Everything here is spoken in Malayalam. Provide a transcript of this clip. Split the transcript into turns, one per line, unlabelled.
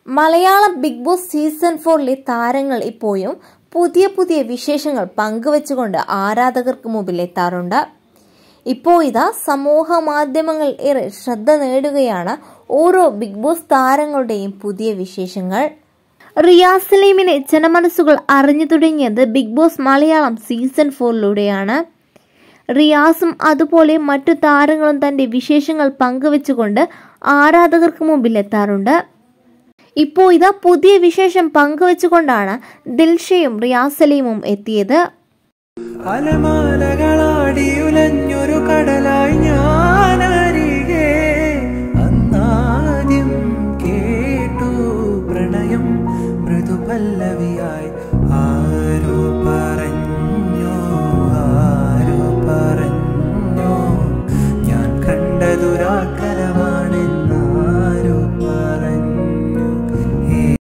മലയാളം ബിഗ് ബോസ് സീസൺ ഫോറിലെ താരങ്ങൾ ഇപ്പോഴും പുതിയ പുതിയ വിശേഷങ്ങൾ പങ്കുവെച്ചുകൊണ്ട് ആരാധകർക്ക് മുമ്പിൽ എത്താറുണ്ട് ഇപ്പോൾ ഇതാ സമൂഹ മാധ്യമങ്ങൾ ഏറെ ശ്രദ്ധ നേടുകയാണ് ഓരോ ബിഗ് ബോസ് താരങ്ങളുടെയും പുതിയ വിശേഷങ്ങൾ റിയാസ് സലീമിനെ ജനമനസ്സുകൾ അറിഞ്ഞു തുടങ്ങിയത് ബിഗ് ബോസ് മലയാളം സീസൺ ഫോറിലൂടെയാണ് റിയാസും അതുപോലെ മറ്റു താരങ്ങളും തന്റെ വിശേഷങ്ങൾ പങ്കുവെച്ചുകൊണ്ട് ആരാധകർക്ക് മുമ്പിൽ എത്താറുണ്ട് ഇപ്പോൾ ഇതാ പുതിയ വിശേഷം പങ്കുവെച്ചുകൊണ്ടാണ് ദിൽഷയും റിയാസ് സലീമും എത്തിയത്
അലമാലകളാടി ഉലഞ്ഞൊരു കടലായി ഞാൻ